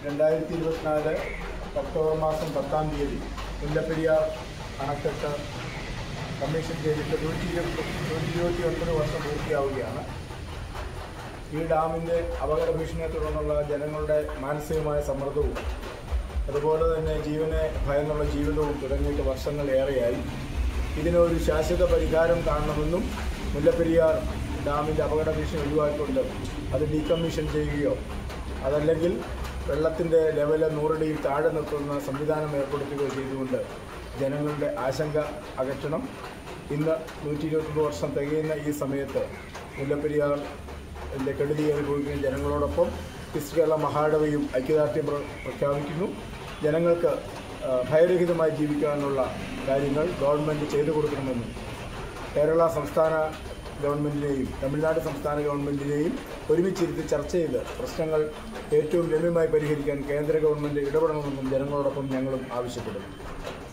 രണ്ടായിരത്തി ഇരുപത്തിനാല് ഒക്ടോബർ മാസം പത്താം തീയതി മുല്ലപ്പെരിയാർ അണക്കെട്ട് കമ്മീഷൻ ചെയ്തിട്ട് നൂറ്റി ഇരുപത്തി നൂറ്റി ഇരുപത്തി ഒൻപത് വർഷം പൂർത്തിയാവുകയാണ് ഈ ഡാമിൻ്റെ അപകട ഭീഷണിയെ തുടർന്നുള്ള ജനങ്ങളുടെ മാനസികമായ സമ്മർദ്ദവും അതുപോലെ തന്നെ ജീവനെ ഭയന്നുള്ള ജീവിതവും തുടങ്ങിയിട്ട് വർഷങ്ങൾ ഏറെയായി ഇതിനൊരു ശാശ്വത പരിഹാരം കാണണമെന്നും മുല്ലപ്പെരിയാർ ഡാമിൻ്റെ അപകട ഭീഷണി ഒഴിവാക്കിക്കൊണ്ട് അത് ഡീകമ്മീഷൻ ചെയ്യുകയോ അതല്ലെങ്കിൽ വെള്ളത്തിൻ്റെ ലെവല് നൂറടിയിൽ താഴെ നിർത്തുന്ന സംവിധാനം ഏർപ്പെടുത്തുകയോ ചെയ്തുകൊണ്ട് ജനങ്ങളുടെ ആശങ്ക അകറ്റണം ഇന്ന് നൂറ്റി ഇരുപത്തൊന്ന് വർഷം തികയുന്ന ഈ സമയത്ത് മുല്ലപ്പെരിയാർ എൻ്റെ കെടുതി അനുഭവിക്കുന്ന ജനങ്ങളോടൊപ്പം ക്രിസ്തു കേരള മഹാടവയും ഐക്യദാർഢ്യം പ്ര- പ്രഖ്യാപിക്കുന്നു ജനങ്ങൾക്ക് ആ, ഭയരഹിതമായി ജീവിക്കാനുള്ള കാര്യങ്ങൾ ഗവൺമെൻറ് ചെയ്തു കൊടുക്കണമെന്നും കേരള സംസ്ഥാന ഗവൺമെൻറ്റിനെയും തമിഴ്നാട് സംസ്ഥാന ഗവൺമെൻറ്റിനെയും ഒരുമിച്ചിരുത്തി ചർച്ച ചെയ്ത് പ്രശ്നങ്ങൾ ഏറ്റവും ലഭ്യമായി പരിഹരിക്കാൻ കേന്ദ്ര ഗവൺമെൻറ് ഇടപെടണമെന്നും ജനങ്ങളോടൊപ്പം ഞങ്ങളും ആവശ്യപ്പെടുന്നു